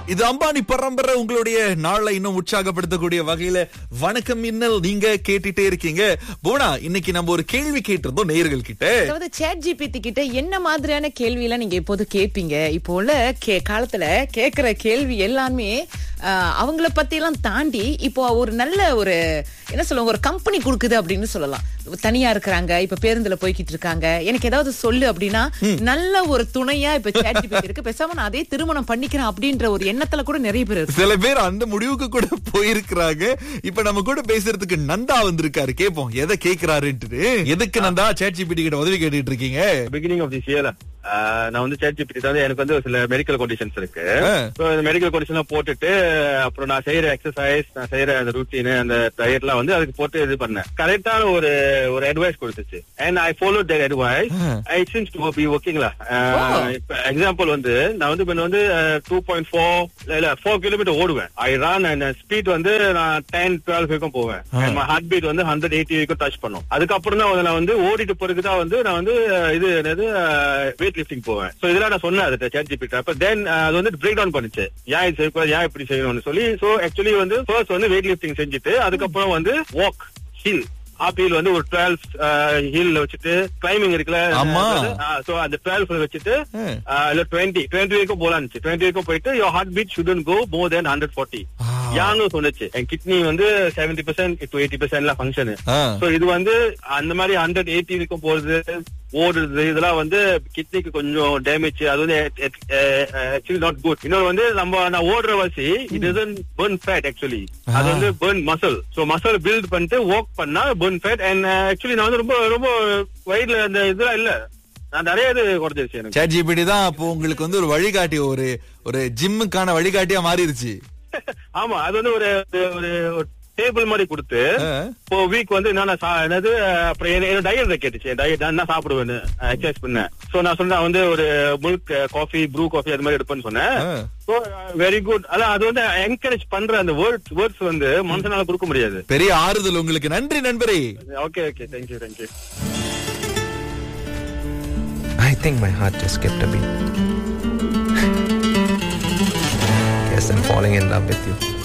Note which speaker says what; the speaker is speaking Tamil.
Speaker 1: இது அம்பானி பரம்பரை உங்களுடைய நாளை இன்னும் உற்சாகப்படுத்தக்கூடிய வகையில வணக்கம் மின்னல் நீங்க கேட்டுட்டே இருக்கீங்க போனா இன்னைக்கு நம்ம ஒரு கேள்வி கேட்டிருந்தோம் நேயர்கள் கிட்ட
Speaker 2: அதாவது சேட் ஜிபிடி கிட்ட என்ன மாதிரியான கேள்வி எல்லாம் நீங்க எப்போது கேட்பீங்க இப்போ உள்ள கே காலத்துல கேக்குற கேள்வி எல்லாமே ஆஹ், அவங்கள பத்தி எல்லாம் தாண்டி இப்போ ஒரு நல்ல ஒரு என்ன சொல்லுவாங்க ஒரு கம்பெனி கொடுக்குது அப்படின்னு சொல்லலாம் தனியா இருக்கிறாங்க இப்ப பேருந்துல போய்கிட்டு இருக்காங்க எனக்கு ஏதாவது சொல்லு அப்படின்னா நல்ல ஒரு துணையா இப்ப சேட் ஜிபிடி இருக்கு பேசாம நான் அதே திருமணம் பண்ணிக்கிறேன் அப்படின்ற ஒரு எண்ணத்துல கூட நிறைய பேர் இருக்கு
Speaker 1: சில பேர் அந்த முடிவுக்கு கூட போயிருக்கிறாங்க இப்ப நம்ம கூட பேசுறதுக்கு நந்தா வந்திருக்காரு கேப்போம் எதை கேக்குறாருன்ட்டு எதுக்கு நந்தா சேட் ஜிபிடி கிட்ட உதவி கேட்டுட்டு இருக்கீங்க
Speaker 3: பிகினிங் ஆஃப் திஸ் இயர் நான் வந்து சேட் ஜிபிடி வந்து எனக்கு வந்து சில மெடிக்கல் கண்டிஷன்ஸ் இருக்கு
Speaker 1: ஆ.
Speaker 3: ஸோ இந்த மெடிக்கல் கண்டிஷன் போட்டுட்டு அப்புறம் நான் செய்யற எக்ஸசைஸ் நான் செய்யற அந்த ரூட்டீன் அந்த டயட் எல்லாம் வந்து அதுக்கு போட்டு இது பண்ணேன் கரெக்டான ஒரு ஒரு அட்வைஸ் கொடுத்துச்சு and I follow that advice
Speaker 2: ah.
Speaker 3: I seems to be ஓகேங்களா
Speaker 2: ஓ.
Speaker 3: இப்ப எக்ஸாம்பிள் வந்து நான் வந்து இப்ப வந்து டூ பாயிண்ட் ஃபோர் இல்ல ஃபோர் கிலோமீட்டர் ஓடுவேன் ஐ ரன் அண்ட் ஸ்பீட் வந்து நான் டென் டுவெல் வரைக்கும் போவேன் ஹார்ட் பீட் வந்து ஹண்ட்ரட் எயிட்டி வரைக்கும் டச் பண்ணும் அதுக்கப்புறம் தான் வந்து நான் வந்து ஓடிட்டு பிறகு தான் வந்து நான் வந்து அஹ், இது என்னது வெயிட் லிஃப்டிங் போவேன் சோ இதெல்லாம் நான் சொன்னேன் அது சேட் ஜிபிடி அப்ப தென் அது வந்து பிரேக் டவுன் பண்ணுச்சு ஏன் இது செய்யக்கூடாது ஏன் இப்படி செய்யணும்னு சொல்லி சோ ஆக்சுவலி வந்து ஃபர்ஸ்ட் வந்து வெயிட் லிஃப்டிங் செஞ்சுட்டு அதுக்கப்புறம் வந்து வாக் ஹில் ஹாப் ஹில் வந்து ஒரு டுவெல் ஹில் வச்சுட்டு கிளைம்பிங் இருக்குல்ல
Speaker 1: ஆமா.
Speaker 3: சோ அந்த டுவெல் வச்சுட்டு
Speaker 1: ஆ.
Speaker 3: ஆஹ் இல்ல டுவெண்ட்டி டுவெண்ட்டி வரைக்கும் போலான்னு டுவெண்ட்டி வரைக்கும் போயிட்டு your heart beat shouldn't go more then hundred forty
Speaker 1: ஆ.
Speaker 3: யான்னு சொன்னுச்சு என் கிட்னி வந்து செவன்டி பர்சன்ட் டு எயிட்டி பர்சன்ட்ல ஃபங்க்ஷன்
Speaker 1: ஆ.
Speaker 3: சோ இது வந்து அந்த மாதிரி ஹண்ட்ரட் எயிட்டி வரைக்கும் போறது ஓடுறது இதெல்லாம் வந்து கிட்னிக்கு கொஞ்சம் டேமேஜ் அது வந்து ஆக்சுவலி நாட் குட் இன்னொரு வந்து நம்ம நான் ஓடுற வாசி it is burn fat actually அது வந்து burn muscle so muscle build பண்ணிட்டு ஒர்க் பண்ணா பர்ன் ஃபேட் அண்ட் ஆக்சுவலி நான் வந்து ரொம்ப ரொம்ப வயிறுல அந்த இதெல்லாம் இல்ல நான் நிறைய இது குறைஞ்சிருச்சு எனக்கு
Speaker 1: சேட் ஜிபிடி தான் அப்போ உங்களுக்கு வந்து ஒரு வழிகாட்டி ஒரு ஒரு ஜிம்முக்கான வழிகாட்டியா மாறிடுச்சு
Speaker 3: ஆமா அது வந்து ஒரு ஒரு டேபிள் மாதிரி கொடுத்து
Speaker 1: ஆ.
Speaker 3: இப்போ வீக் வந்து என்னென்ன சா- என்னது அப்புறம் என்ன- என்ன டயட் கேட்டுச்சு டயட் நான் என்ன சாப்பிடுவேன்னு எக்ஸசைஸ் பண்ணேன் சோ நான் சொன்னேன் வந்து ஒரு மில்க் காஃபி ப்ரூ காஃபி அது மாதிரி எடுப்பேன்னு சொன்னேன்
Speaker 1: ஆ.
Speaker 3: சோ வெரி குட் அதான் அது வந்து என்கரேஜ் பண்ற அந்த வேர்ட்ஸ் வேர்ட்ஸ் வந்து மனுஷனால கொடுக்க முடியாது
Speaker 1: பெரிய ஆறுதல் உங்களுக்கு நன்றி நண்பரே
Speaker 3: okay okay thank you thank you
Speaker 4: I think my heart just skipped a beat. Guess I'm falling in love with you.